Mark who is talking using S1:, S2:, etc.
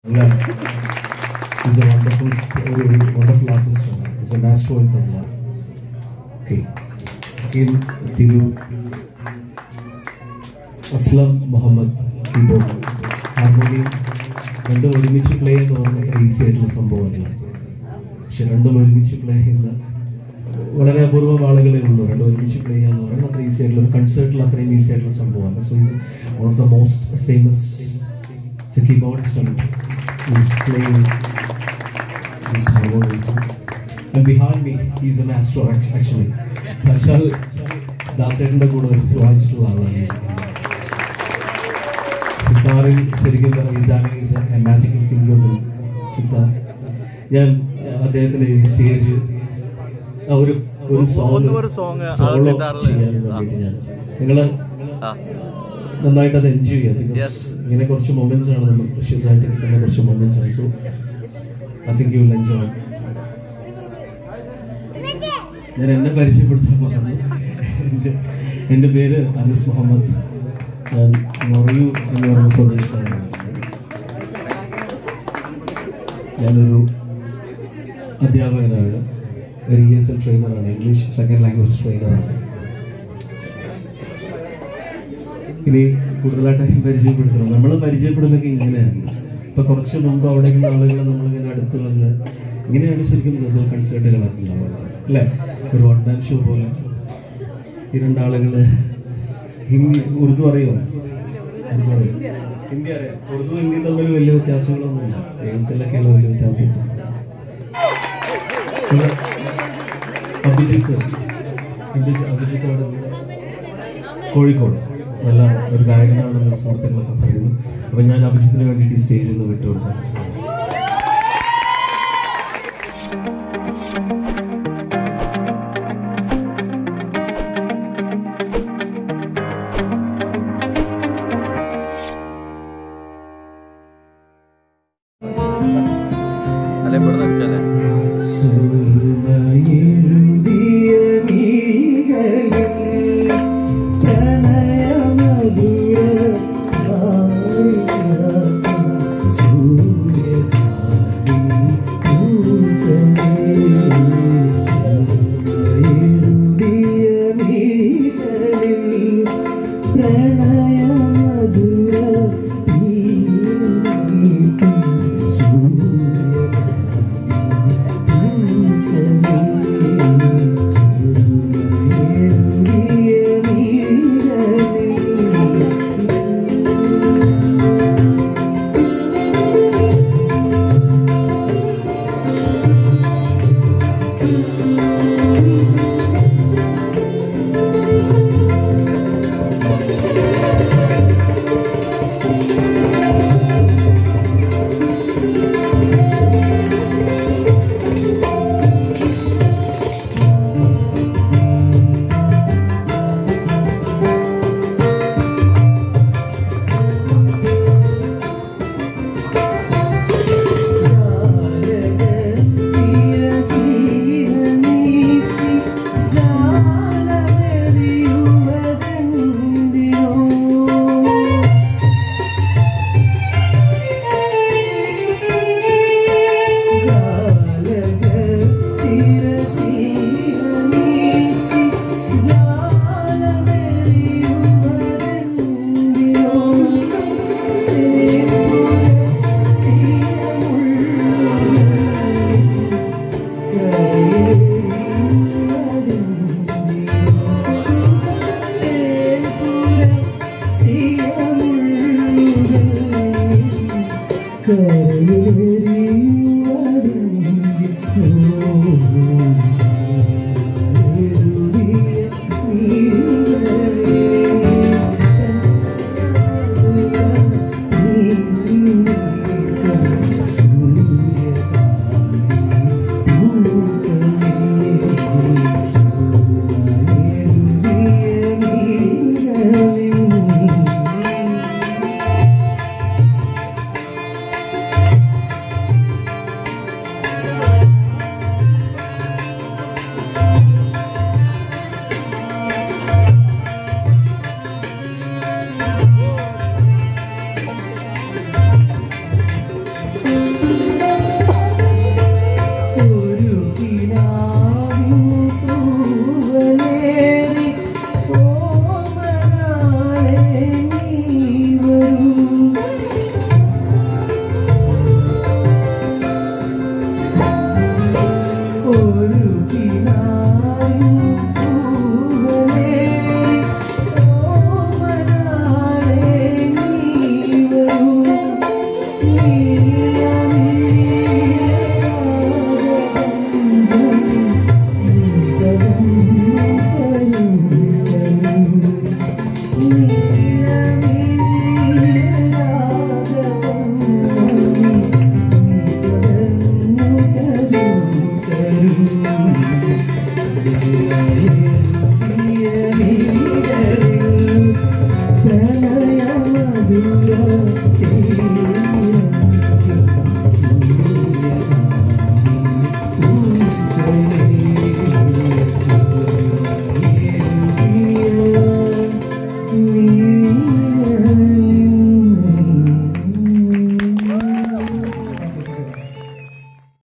S1: അല്ല is a wonderful ഒരു wonderful ആർട്ടിസ്റ്റാണ് is a master in Tamil okay Akhil Thiru Aslam Muhammad keyboard harmonium രണ്ടും ഒരുമിച്ച് പ്ലേ എന്ന് പറഞ്ഞാൽ അത്ര ഈസി ആയിട്ടുള്ള സംഭവമല്ല പക്ഷെ രണ്ടും ഒരുമിച്ച് പ്ലേ ചെയ്യുന്ന വളരെ അപൂർവം ആളുകളെ ഉള്ളൂ രണ്ടും ഒരുമിച്ച് പ്ലേ ചെയ്യാന്ന് പറയുന്നത് അത്ര ഈസി ആയിട്ടുള്ള ഒരു കൺസേർട്ടിൽ അത്രയും ഈസി ആയിട്ടുള്ള സംഭവമാണ് so is one of the most famous keyboardist ആണ് is playing this harmonium. And behind me, he's a master act- actually. സർഷാൽ ദാസേട്ടൻ്റെ കൂടെ വായിച്ചിട്ടുള്ള ആളാണ് സിത്താറിൽ ശരിക്കും പറഞ്ഞ മാജിക്കൽ ഫിംഗേഴ്സ് സിത്താർ ഞാൻ അദ്ദേഹത്തിന് ഈ സ്റ്റേജ് ഒരു ഒരു സോങ്
S2: ഒന്ന് ഒരു song ആ
S1: സോളോ
S2: സിത്താറില്.
S1: ചെയ്യാൻ വേണ്ടിയിട്ട് ഞാൻ നിങ്ങള്
S2: ആ
S1: നന്നായിട്ട് അത് എൻജോയ് ചെയ്യാം ബിക്കോസ്
S2: Yes.
S1: ഇങ്ങനെ കുറച്ച് മൊമെന്റ്സ് ആണ് നമ്മൾ പ്രഷ്യസ് ആയിട്ട് കിട്ടുന്ന കുറച്ച് മൊമെന്റ്സ് ആണ് so I think you will enjoy ഞാൻ എന്നെ പരിചയപ്പെടുത്താൻ പറഞ്ഞു എൻ്റെ എൻ്റെ പേര് അനസ് മുഹമ്മദ് ഞാൻ മൊറയു എന്ന് പറയുന്ന സ്വദേശിയാണ് ഞാനൊരു അധ്യാപകനാണ് ഒരു ഇ എസ് എൽ ട്രെയിനറാണ് ഇംഗ്ലീഷ് സെക്കൻഡ് ലാംഗ്വേജ് ട്രെയിനറാണ് ഇനി കൂടുതലായിട്ട് ആരും പരിചയപ്പെടുത്തണം നമ്മൾ പരിചയപ്പെടുന്നൊക്കെ ഇങ്ങനെയാണ് ഇപ്പൊ കുറച്ച് മുമ്പ് അവിടെ ഇരുന്ന ആളുകൾ നമ്മളിങ്ങനെ അടുത്ത് വന്ന് ഇങ്ങനെയാണ് ശരിക്കും ഗസൽ കൺസേർട്ടുകളൊക്കെ ഉണ്ടാവുക അല്ലേ ഒരു വൺ മാൻ ഷോ പോലെ ഈ രണ്ടാളുകള് ഹിന്ദി ഉറുദു അറിയോ ഉറുദു അറിയോ ഹിന്ദി അറിയാം ഉറുദു ഹിന്ദി തമ്മിൽ വലിയ വ്യത്യാസങ്ങളൊന്നുമില്ല എഴുത്തിലൊക്കെയുള്ള വലിയ വ്യത്യാസമുണ്ട് പിന്നെ അഭിജിത്ത് അഭിജിത്ത് അഭിജിത്തോട് കോഴിക്കോട് നല്ല ഒരു ഗായകനാണെന്ന് സുഹൃത്തുക്കളൊക്കെ പറയുന്നു അപ്പൊ ഞാൻ അഭിജിത്തിന് വേണ്ടിയിട്ട് ഈ സ്റ്റേജിൽ നിന്ന് വിട്ടുകൊടുക്കാം
S2: അല്ലെ ഇവിടെ നിൽക്കല്ലേ
S3: Thank നീ